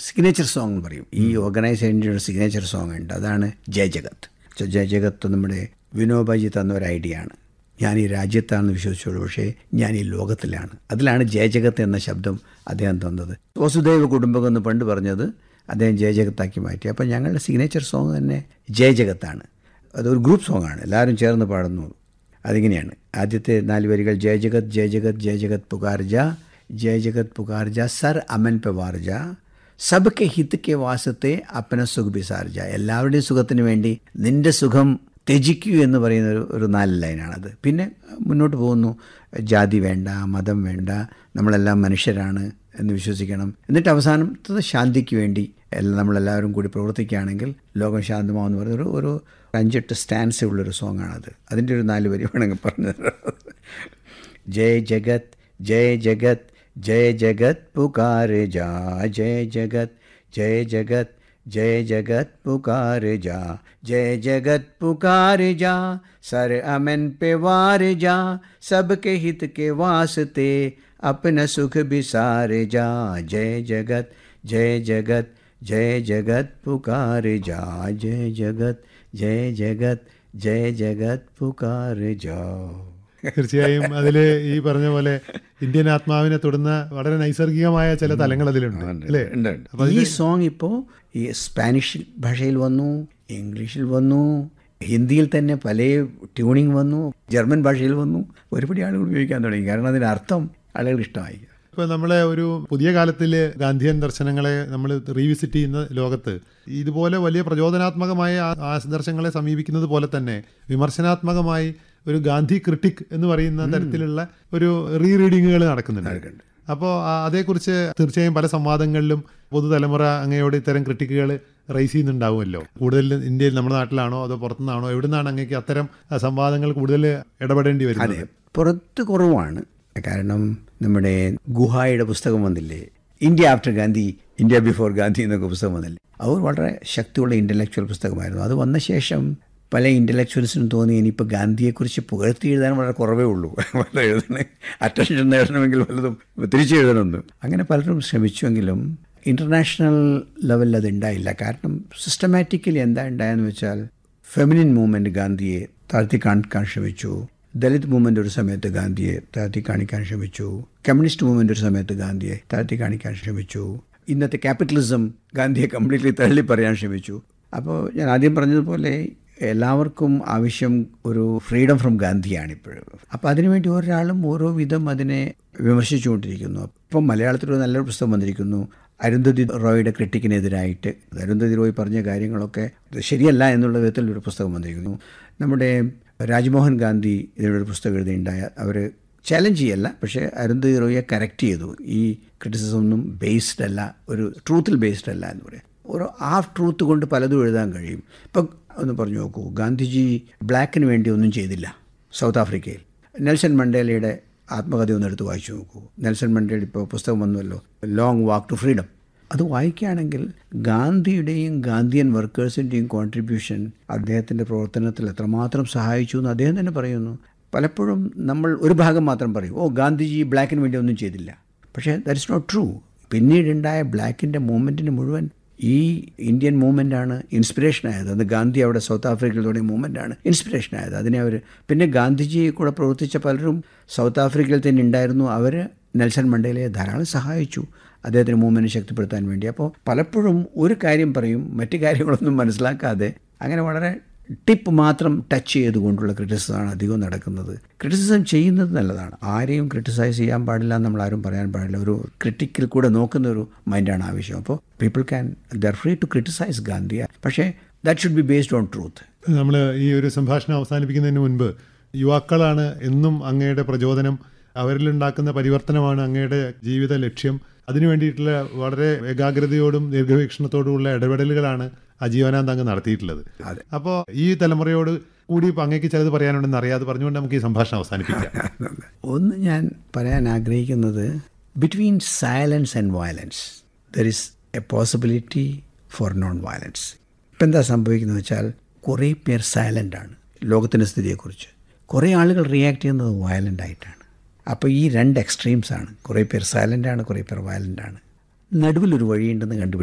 Signature song എന്ന് പറയും ഈ ഓർഗനൈസേഷൻ്റെ ഒരു സിഗ്നേച്ചർ സോങ് ഉണ്ട് അതാണ് ജയ ജഗത് ച- ജയ ജഗത്ത് നമ്മുടെ വിനോബാജി തന്ന ഒരു ഐഡിയ ആണ് ഞാൻ ഈ രാജ്യത്താണെന്ന് വിശ്വസിച്ചോളൂ പക്ഷേ ഞാൻ ഈ ലോകത്തിലാണ് അതിലാണ് ജയജഗത്ത് എന്ന ശബ്ദം അദ്ദേഹം തന്നത് വസുദൈവ കുടുംബം എന്ന് പണ്ട് പറഞ്ഞത് അദ്ദേഹം ജയജഗത്താക്കി മാറ്റി അപ്പോൾ ഞങ്ങളുടെ സിഗ്നേച്ചർ സോങ് തന്നെ ജയജഗത്താണ് അതൊരു ഗ്രൂപ്പ് സോങ്ങാണ് എല്ലാവരും ചേർന്ന് പാടുന്നു അതിങ്ങനെയാണ് ആദ്യത്തെ നാല് വരികൾ ജയ ജഗത് ജയ ജഗത് ജയ ജഗത് പുകാർജ ജയ ജഗത് പുകാർജ സർ അമൻ പെ വാർജ സബ്ക്കെ ഹിത് കെ വാസത്തെ അപ്പന സുഖ ബിസാർജ എല്ലാവരുടെയും സുഖത്തിന് വേണ്ടി നിന്റെ സുഖം ത്യജിക്കൂ എന്ന് പറയുന്ന ഒരു ഒരു നാല് ലൈനാണത് പിന്നെ മുന്നോട്ട് പോകുന്നു ജാതി വേണ്ട മതം വേണ്ട നമ്മളെല്ലാം മനുഷ്യരാണ് എന്ന് വിശ്വസിക്കണം എന്നിട്ട് അവസാനത്തത് ശാന്തിക്ക് വേണ്ടി എല്ലാം നമ്മളെല്ലാവരും കൂടി പ്രവർത്തിക്കുകയാണെങ്കിൽ ലോകം ശാന്തമാവെന്ന് പറയുന്ന ഒരു ഒരു അഞ്ചെട്ട് സ്റ്റാൻസ് ഉള്ളൊരു സോങ്ങാണത് അതിൻ്റെ ഒരു നാല് വരി വേണമെങ്കിൽ പറഞ്ഞു തരാം जय जगत जय जगत जय जगत पुकार जा जय जगत जय जगत जय जगत पुकार जा जय जगत पुकार जा सर अमन पे वार जा सबके हित के वास्ते अपना सुख बिसार जा जय जगत जय जगत जय जगत पुकार जा जय जगत जय जगत जय जगत पुकार जाओ തീർച്ചയായും അതില് ഈ പറഞ്ഞ പോലെ ഇന്ത്യൻ ആത്മാവിനെ തൊടുന്ന വളരെ നൈസർഗികമായ ചില തലങ്ങൾ അതിലുണ്ട് അല്ലേ ഉണ്ട്, ഉണ്ട്. ഈ സോങ് ഇപ്പോൾ ഈ സ്പാനിഷ് ഭാഷയിൽ വന്നു ഇംഗ്ലീഷിൽ വന്നു ഹിന്ദിയിൽ തന്നെ പല ട്യൂണിങ് വന്നു ജർമ്മൻ ഭാഷയിൽ വന്നു ഒരുപടി ആളുകൾ ഉപയോഗിക്കാൻ തുടങ്ങി കാരണം അതിൻ്റെ അർത്ഥം ആളുകൾ ഇഷ്ടമായി ഇപ്പൊ നമ്മളെ ഒരു പുതിയ കാലത്തില് ഗാന്ധിയൻ ദർശനങ്ങളെ നമ്മൾ റീവിസിറ്റ് ചെയ്യുന്ന ലോകത്ത് ഇതുപോലെ വലിയ പ്രചോദനാത്മകമായ ആ- ആദർശങ്ങളെ സമീപിക്കുന്നത് പോലെ തന്നെ വിമർശനാത്മകമായി ഒരു ഗാന്ധി ക്രിട്ടിക് എന്ന് പറയുന്ന തരത്തിലുള്ള ഒരു റീ റീഡിങ്ങുകൾ നടക്കുന്നുണ്ട് അപ്പോൾ അതേക്കുറിച്ച് തീർച്ചയായും പല സംവാദങ്ങളിലും പുതുതലമുറ അങ്ങയോട് ഇത്തരം ക്രിട്ടിക്കുകൾ റൈസ് ചെയ്യുന്നുണ്ടാവുമല്ലോ കൂടുതൽ ഇന്ത്യയിൽ നമ്മുടെ നാട്ടിലാണോ അതോ പുറത്തുനിന്നാണോ എവിടെ നിന്നാണ് അങ്ങേക്ക് അത്തരം ആ, സംവാദങ്ങൾ കൂടുതൽ ഇടപെടേണ്ടി വരുന്നത് അതെ പുറത്ത് കുറവാണ് കാരണം നമ്മുടെ ഗുഹായുടെ പുസ്തകം വന്നില്ലേ India after Gandhi India before Gandhi എന്നൊക്കെ പുസ്തകം വന്നില്ലേ അവർ വളരെ ശക്തിയുള്ള ഇൻ്റലക്ച്വൽ പുസ്തകമായിരുന്നു അത് വന്ന ശേഷം പല ഇൻ്റലക്ച്വൽസിനും തോന്നി ഇനിയിപ്പോൾ ഗാന്ധിയെക്കുറിച്ച് പുകഴ്ത്തി എഴുതാൻ വളരെ കുറവേ ഉള്ളൂ വളരെ എഴുതണേ അറ്റൻഷൻ നേടണമെങ്കിൽ വല്ലതും തിരിച്ചു എഴുതണമെന്ന് അങ്ങനെ പലരും ശ്രമിച്ചുവെങ്കിലും ഇൻ്റർനാഷണൽ ലെവലിൽ അത് ഉണ്ടായില്ല കാരണം സിസ്റ്റമാറ്റിക്കലി എന്താ ഉണ്ടായെന്ന് വെച്ചാൽ ഫെമിനിൻ മൂവ്മെൻറ്റ് ഗാന്ധിയെ താഴ്ത്തി കാണിക്കാൻ ശ്രമിച്ചു ദലിത് മൂവ്മെൻ്റ് ഒരു സമയത്ത് ഗാന്ധിയെ താഴ്ത്തി കാണിക്കാൻ ശ്രമിച്ചു കമ്മ്യൂണിസ്റ്റ് മൂവ്മെൻ്റ് ഒരു സമയത്ത് ഗാന്ധിയെ താഴ്ത്തി കാണിക്കാൻ ശ്രമിച്ചു ഇന്നത്തെ ക്യാപിറ്റലിസം ഗാന്ധിയെ കംപ്ലീറ്റ്ലി തള്ളി പറയാൻ ശ്രമിച്ചു അപ്പോൾ ഞാൻ ആദ്യം പറഞ്ഞതുപോലെ എല്ലാവർക്കും ആവശ്യം ഒരു ഫ്രീഡം ഫ്രം ഗാന്ധിയാണ് ഇപ്പോഴും അപ്പോൾ അതിനുവേണ്ടി ഒരാളും ഓരോ വിധം അതിനെ വിമർശിച്ചുകൊണ്ടിരിക്കുന്നു ഇപ്പം മലയാളത്തിൽ ഒരു നല്ലൊരു പുസ്തകം വന്നിരിക്കുന്നു അരുന്ധതി റോയുടെ ക്രിട്ടിക്കിനെതിരായിട്ട് അരുന്ധതി റോയ് പറഞ്ഞ കാര്യങ്ങളൊക്കെ ഇത് ശരിയല്ല എന്നുള്ള വിധത്തിൽ ഒരു പുസ്തകം വന്നിരിക്കുന്നു നമ്മുടെ രാജ്മോഹൻ ഗാന്ധി ഇതിനൊരു പുസ്തകം എഴുതിയുണ്ടായ അവർ ചാലഞ്ച് ചെയ്യല്ല പക്ഷേ അരുന്ധതി റോയെ കറക്റ്റ് ചെയ്തു ഈ ക്രിറ്റിസിസം ഒന്നും ബേസ്ഡ് അല്ല ഒരു ട്രൂത്തിൽ ബേസ്ഡ് അല്ല എന്ന് പറയാം ഒരു ഹാഫ് ട്രൂത്ത് കൊണ്ട് പലതും എഴുതാൻ കഴിയും ഇപ്പം ഒന്ന് പറഞ്ഞു നോക്കൂ ഗാന്ധിജി ബ്ലാക്കിന് വേണ്ടി ഒന്നും ചെയ്തില്ല സൗത്ത് ആഫ്രിക്കയിൽ നെൽസൺ മണ്ടേലയുടെ ആത്മകഥ ഒന്ന് എടുത്ത് വായിച്ചു നോക്കൂ നെൽസൺ മണ്ടേല ഇപ്പോൾ പുസ്തകം വന്നുവല്ലോ ലോങ് വാക്ക് ടു ഫ്രീഡം അത് വായിക്കുകയാണെങ്കിൽ ഗാന്ധിയുടെയും ഗാന്ധിയൻ വർക്കേഴ്സിൻ്റെയും കോൺട്രിബ്യൂഷൻ അദ്ദേഹത്തിൻ്റെ പ്രവർത്തനത്തിൽ എത്രമാത്രം സഹായിച്ചു എന്ന് അദ്ദേഹം തന്നെ പറയുന്നു പലപ്പോഴും നമ്മൾ ഒരു ഭാഗം മാത്രം പറയും ഓ ഗാന്ധിജി ബ്ലാക്കിന് വേണ്ടി ഒന്നും ചെയ്തില്ല പക്ഷേ ദാറ്റ് ഇസ് നോട്ട് ട്രൂ പിന്നീടുണ്ടായ ബ്ലാക്കിൻ്റെ മൂവ്മെൻറ്റിന് മുഴുവൻ ഈ ഇന്ത്യൻ മൂവ്മെൻ്റാണ് ഇൻസ്പിറേഷൻ ആയത് അത് ഗാന്ധി അവിടെ സൗത്ത് ആഫ്രിക്കയിൽ തുടങ്ങിയ മൂവ്മെൻ്റാണ് ഇൻസ്പിറേഷൻ ആയത് അതിനെ അവർ പിന്നെ ഗാന്ധിജി കൂടെ പ്രവർത്തിച്ച പലരും സൗത്ത് ആഫ്രിക്കയിൽ തന്നെ ഉണ്ടായിരുന്നു അവർ നെൽസൺ മണ്ടേലയെ ധാരാളം സഹായിച്ചു അദ്ദേഹത്തിന് മൂവ്മെൻറ്റ് ശക്തിപ്പെടുത്താൻ വേണ്ടി അപ്പോൾ പലപ്പോഴും ഒരു കാര്യം പറയും മറ്റു കാര്യങ്ങളൊന്നും മനസ്സിലാക്കാതെ അങ്ങനെ വളരെ ടിപ്പ് മാത്രം ടച്ച് ചെയ്തുകൊണ്ടുള്ള ക്രിറ്റിസിസമാണ് അധികവും നടക്കുന്നത് ക്രിറ്റിസിസം ചെയ്യുന്നത് നല്ലതാണ് ആരെയും ക്രിട്ടിസൈസ് ചെയ്യാൻ പാടില്ല എന്ന് നമ്മൾ ആരും പറയാൻ പാടില്ല ഒരു ക്രിട്ടിക്കിൽ കൂടെ നോക്കുന്ന ഒരു മൈൻഡാണ് ആവശ്യം അപ്പോൾ people can there free to criticise Gandhi പക്ഷേ that should be based on truth നമ്മൾ ഈ ഒരു സംഭാഷണം അവസാനിപ്പിക്കുന്നതിന് മുൻപ് യുവാക്കളാണ് എന്നും അങ്ങയുടെ പ്രചോദനം അവരിലുണ്ടാക്കുന്ന പരിവർത്തനമാണ് അങ്ങയുടെ ജീവിത ലക്ഷ്യം അതിനു വേണ്ടിയിട്ടുള്ള വളരെ ഏകാഗ്രതയോടും ദീർഘവീക്ഷണത്തോടുമുള്ള ഇടപെടലുകളാണ് അജീവനാന്ത് അങ്ങ് നടത്തിയിട്ടുള്ളത് അപ്പോൾ ഈ തലമുറയോട് കൂടി ഇപ്പം അങ്ങേക്ക് ചിലത് പറയാനുണ്ടെന്ന് അറിയാതെ പറഞ്ഞുകൊണ്ട് നമുക്ക് ഈ സംഭാഷണം അവസാനിപ്പിക്കാം ഒന്ന് ഞാൻ പറയാൻ ആഗ്രഹിക്കുന്നത് between silence and violence there is a possibility for non violence ഇപ്പം എന്താ സംഭവിക്കുന്നത് വെച്ചാൽ കുറേ പേർ സൈലൻ്റ് ആണ് ലോകത്തിൻ്റെ സ്ഥിതിയെക്കുറിച്ച് കുറേ ആളുകൾ റിയാക്ട് ചെയ്യുന്നത് വയലൻ്റ് ആയിട്ടാണ് അപ്പോൾ ഈ രണ്ട് എക്സ്ട്രീംസ് ആണ് കുറേ പേർ സൈലൻ്റ് ആണ് കുറേ പേർ വയലൻ്റ് ആണ് നടുവിലൊരു വഴിയുണ്ടെന്ന് കണ്ടുപിടിക്കുക